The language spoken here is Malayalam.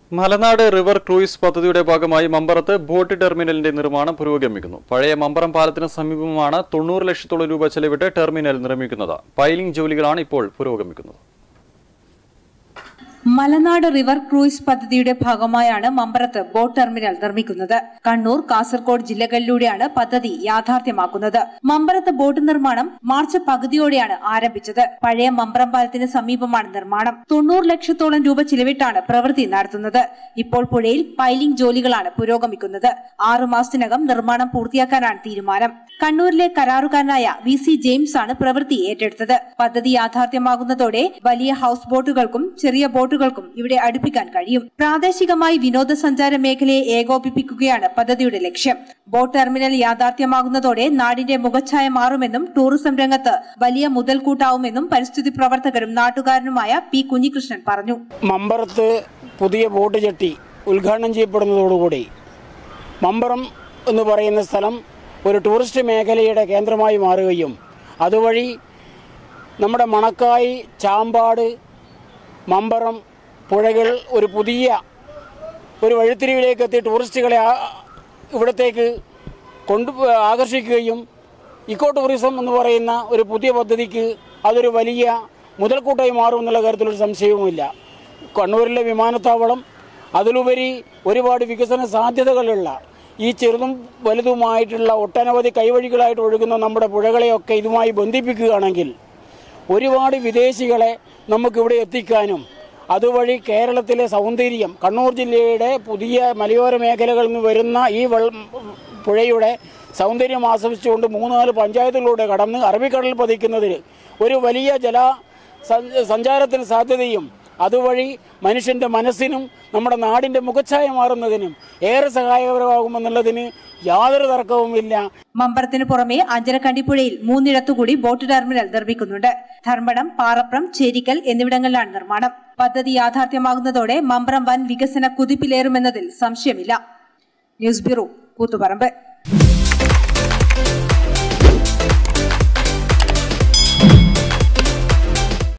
മലനാട് റിവർ ക്രൂയിസ് പദ്ധതിയുടെ ഭാഗമായി മമ്പറത്ത് ബോട്ട് ടെർമിനലിന്റെ നിർമ്മാണം പുരോഗമിക്കുന്നു പഴയ മമ്പറം പാലത്തിന് സമീപമാണ് തൊണ്ണൂറ് ലക്ഷത്തോളം രൂപ ചെലവിട്ട് ടെർമിനൽ നിർമ്മിക്കുന്നത് പൈലിംഗ് ജോലികളാണ് ഇപ്പോൾ പുരോഗമിക്കുന്നത് മലനാട് റിവർ ക്രൂയിസ് പദ്ധതിയുടെ ഭാഗമായാണ് മമ്പറത്ത് ബോട്ട് ടെർമിനൽ നിർമ്മിക്കുന്നത് കണ്ണൂർ കാസർഗോഡ് ജില്ലകളിലൂടെയാണ് പദ്ധതി യാഥാർത്ഥ്യമാക്കുന്നത് മമ്പറത്ത് ബോട്ട് നിർമ്മാണം മാർച്ച് പകുതിയോടെയാണ് ആരംഭിച്ചത് പഴയ മമ്പറം പാലത്തിന് സമീപമാണ് നിർമ്മാണം തൊണ്ണൂറ് ലക്ഷത്തോളം രൂപ ചിലവിട്ടാണ് പ്രവൃത്തി നടത്തുന്നത് ഇപ്പോൾ പുഴയിൽ പൈലിംഗ് ജോലികളാണ് പുരോഗമിക്കുന്നത് ആറു മാസത്തിനകം നിർമ്മാണം പൂർത്തിയാക്കാനാണ് തീരുമാനം കണ്ണൂരിലെ കരാറുകാരനായ വി സി ജെയിംസ് ആണ് പ്രവൃത്തി ഏറ്റെടുത്തത് പദ്ധതി യാഥാർത്ഥ്യമാകുന്നതോടെ വലിയ ഹൌസ് ബോട്ടുകൾക്കും ചെറിയ ബോട്ടുകൾക്കും ഇവിടെ അടുപ്പിക്കാൻ കഴിയും പ്രാദേശികമായി വിനോദസഞ്ചാര മേഖലയെ ഏകോപിപ്പിക്കുകയാണ് പദ്ധതിയുടെ ലക്ഷ്യം ബോട്ട് ടെർമിനൽ യാഥാർത്ഥ്യമാകുന്നതോടെ നാടിന്റെ മുഖച്ഛായ മാറുമെന്നും ടൂറിസം രംഗത്ത് വലിയ മുതൽക്കൂട്ടാവുമെന്നും പരിസ്ഥിതി പ്രവർത്തകരും നാട്ടുകാരനുമായ പി കുഞ്ഞികൃഷ്ണൻ പറഞ്ഞു മമ്പറത്ത് പുതിയ ബോട്ട് ജെട്ടി ഉദ്ഘാടനം ചെയ്യപ്പെടുന്നതോടുകൂടി മമ്പറം എന്ന് പറയുന്ന സ്ഥലം ഒരു ടൂറിസ്റ്റ് മേഖലയുടെ കേന്ദ്രമായി മാറുകയും അതുവഴി നമ്മുടെ മണക്കായി ചാമ്പാട് മമ്പറം പുഴകൾ ഒരു പുതിയ ഒരു വഴിത്തിരിവിലേക്ക് എത്തി ടൂറിസ്റ്റുകളെ ആ- ഇവിടത്തേക്ക് കൊണ്ടു ആകർഷിക്കുകയും ഇക്കോ ടൂറിസം എന്ന് പറയുന്ന ഒരു പുതിയ പദ്ധതിക്ക് അതൊരു വലിയ മുതൽക്കൂട്ടായി മാറും എന്നുള്ള കാര്യത്തിലൊരു സംശയവുമില്ല കണ്ണൂരിലെ വിമാനത്താവളം അതിലുപരി ഒരുപാട് വികസന സാധ്യതകളുള്ള ഈ ചെറുതും വലുതുമായിട്ടുള്ള ഒട്ടനവധി കൈവഴികളായിട്ട് ഒഴുകുന്ന നമ്മുടെ പുഴകളെയൊക്കെ ഇതുമായി ബന്ധിപ്പിക്കുകയാണെങ്കിൽ ഒരുപാട് വിദേശികളെ നമുക്കിവിടെ എത്തിക്കാനും അതുവഴി കേരളത്തിലെ സൗന്ദര്യം കണ്ണൂർ ജില്ലയുടെ പുതിയ മലയോര മേഖലകളിൽ നിന്ന് വരുന്ന ഈ വെള്ളം പുഴയുടെ സൗന്ദര്യം ആസ്വദിച്ചുകൊണ്ട് മൂന്നാല് പഞ്ചായത്തുകളിലൂടെ കടന്ന് അറബിക്കടലിൽ പതിക്കുന്നതിന് ഒരു വലിയ ജല സഞ്ച- സഞ്ചാരത്തിന് സാധ്യതയും അതുവഴി മനുഷ്യന്റെ മനസ്സിനും നമ്മുടെ നാടിന്റെ മുഖച്ഛായ മാറുന്നതിനും ഏറെ സഹായകരമാകുമെന്നുള്ളതിന് യാതൊരു തർക്കവുമില്ല മമ്പറത്തിന് പുറമെ അഞ്ചരക്കണ്ടിപ്പുഴയിൽ മൂന്നിടത്തുകൂടി ബോട്ട് ടെർമിനൽ നിർമ്മിക്കുന്നുണ്ട് ധർമ്മടം പാറപ്രം ചേരിക്കൽ എന്നിവിടങ്ങളിലാണ് നിർമ്മാണം പദ്ധതി യാഥാർത്ഥ്യമാകുന്നതോടെ മമ്പറം വൻ വികസന കുതിപ്പിലേറുമെന്നതിൽ സംശയമില്ല ന്യൂസ് ബ്യൂറോ കൂത്തുപറമ്പ്